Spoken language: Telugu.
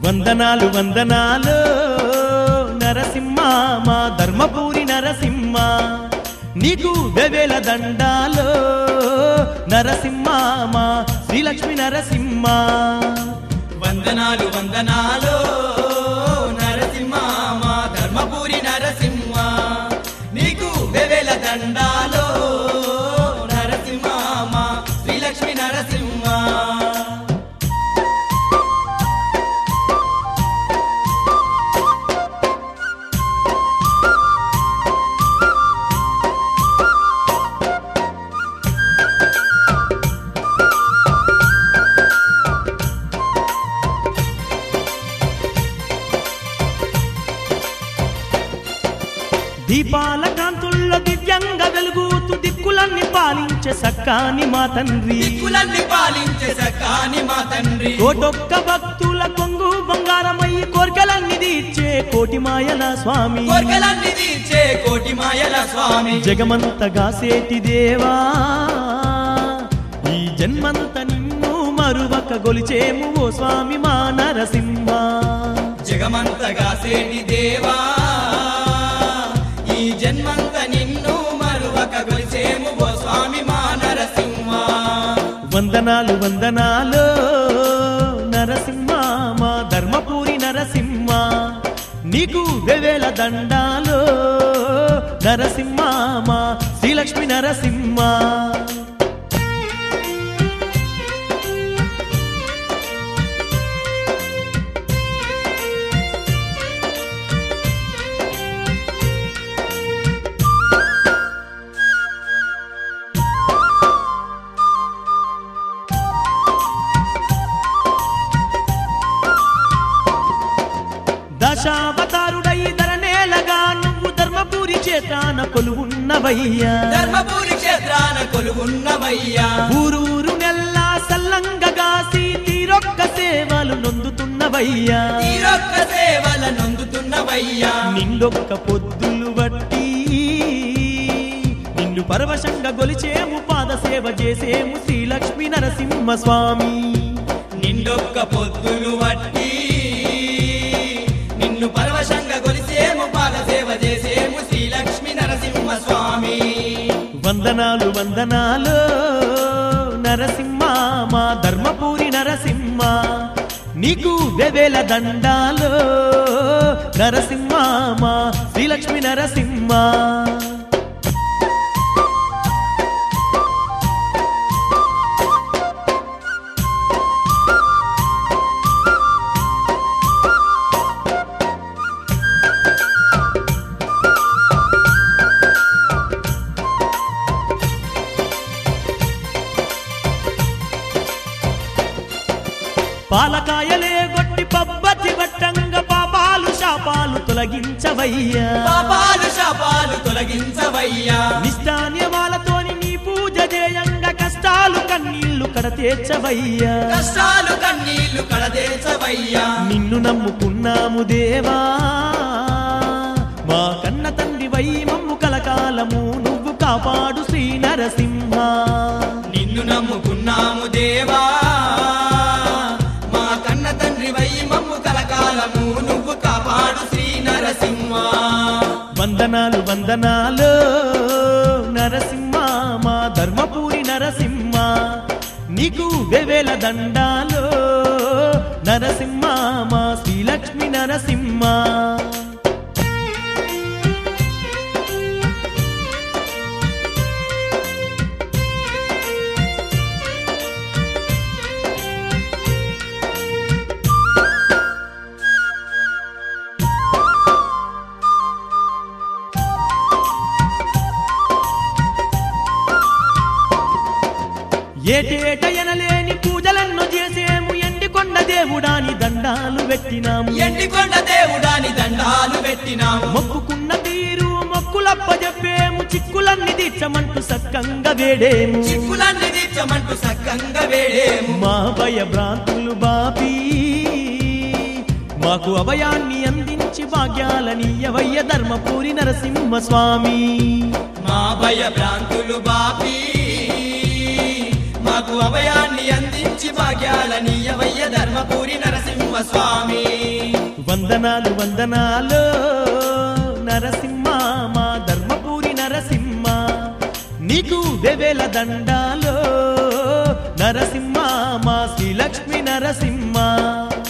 వందనాలు వందనాలు నరసింహ మా ధర్మపూరి నరసింహ నీకు వెవేల దండాలు నరసింహ మా శ్రీలక్ష్మి నరసింహ వందనాలు వందనాలు నరసింహ మా ధర్మపురి నరసింహ నీకు వెవెల దండాలు నరసింహ మా శ్రీలక్ష్మి నరసింహ దీపాల కాంతుల్లో దివ్యంగా వెలుగుతూ దిక్కులన్నీ పాలించే సక్కాని మా తండ్రి దిక్కులన్నీ పాలించే సకాని మా తండ్రి కోటొక్క భక్తుల కొంగు బంగారమయ్యి కోర్కెలన్నీ తీర్చే కోటి మాయల స్వామి కోర్కెలన్నీ తీర్చే కోటి మాయల స్వామి జగమంతగా సేటి దేవా ఈ జన్మంత నిన్ను మరువక గొలిచేము ఓ స్వామి మా నరసింహ జగమంతగా సేటి దేవా ఈ జన్మంత నిన్ను మరువక గొలిచేము ఓ స్వామి మా నరసింహ వందనాలు వందనాలు నరసింహ మా ధర్మపూరి నరసింహ నీకు వెవేల దండాలు నరసింహ మా శ్రీలక్ష్మి నరసింహ దశావతారుడై ధరనేలగా నువ్వు ధర్మపూరి చేతాన కొలువున్నవయ్యా ధర్మపురి క్షేత్రాన కొలువున్నవయ్యా ఊరూరు నెల్లా సల్లంగగాసి తీరొక్క సేవలు నొందుతున్నవయ్యా తీరొక్క సేవల నొందుతున్నవయ్యా నిండొక్క పొద్దులు బట్టి నిన్ను పరవశంగా గొలిచేము పాద సేవ చేసేము శ్రీలక్ష్మి నరసింహ స్వామి నిండొక్క పొద్దులు వట్టి నిన్ను పరవశంగా కొలిసేము పాద సేవ చేసేము శ్రీలక్ష్మి నరసింహ స్వామి వందనాలు వందనాలు నరసింహ మా ధర్మపూరి నరసింహ నీకు వెవేల దండాలు నరసింహ మా శ్రీలక్ష్మి నరసింహ పాలకాయలే గొట్టి పబ్బతి వట్టంగ పాపాలు శాపాలు తొలగించవయ్యా పాపాలు శాపాలు తొలగించవయ్యా నిష్టాన్యమాలతోని నీ పూజ చేయంగా కష్టాలు కన్నీళ్లు కడతేర్చవయ్యా కష్టాలు కన్నీళ్లు కడదేచవయ్యా నిన్ను నమ్ముకున్నాము దేవా మా కన్న తండ్రి వై మమ్ము కలకాలము నువ్వు కాపాడు శ్రీ నరసింహ నిన్ను నమ్ముకున్నాము దేవా మా కన్న తండ్రి వై మమ్ము కలకాలము నువ్వు కాపాడు శ్రీ నరసింహ వందనాలు వందనాలు నరసింహ మా ధర్మపూరి నరసింహ నీకు వెవేల దండాలు నరసింహ మా శ్రీలక్ష్మి నరసింహ ఏటేట ఎనలేని పూజలెన్నో చేసేము ఎండికొండ దేవుడాని దండాలు పెట్టినాము ఎండికొండ దేవుడాని దండాలు పెట్టినాము మొక్కుకున్న తీరు మొక్కులప్ప చెప్పేము చిక్కులన్నీ తీర్చమంటూ సక్కంగా వేడేము చిక్కులన్నీ తీర్చమంటూ సక్కంగా వేడేము మా భయ భ్రాంతులు బాపి మాకు అభయాన్ని అందించి భాగ్యాలనీయవయ్య ధర్మపూరి నరసింహ స్వామి మా భయ భ్రాంతులు బాపి మాకు మాకు అభయాన్ని అందించి భాగ్యాల నీయవయ్య ధర్మపురి నరసింహ స్వామి వందనాలు వందనాలు నరసింహ మా ధర్మపురి నరసింహ నీకు వెవేల దండాలో నరసింహ మా శ్రీలక్ష్మి నరసింహ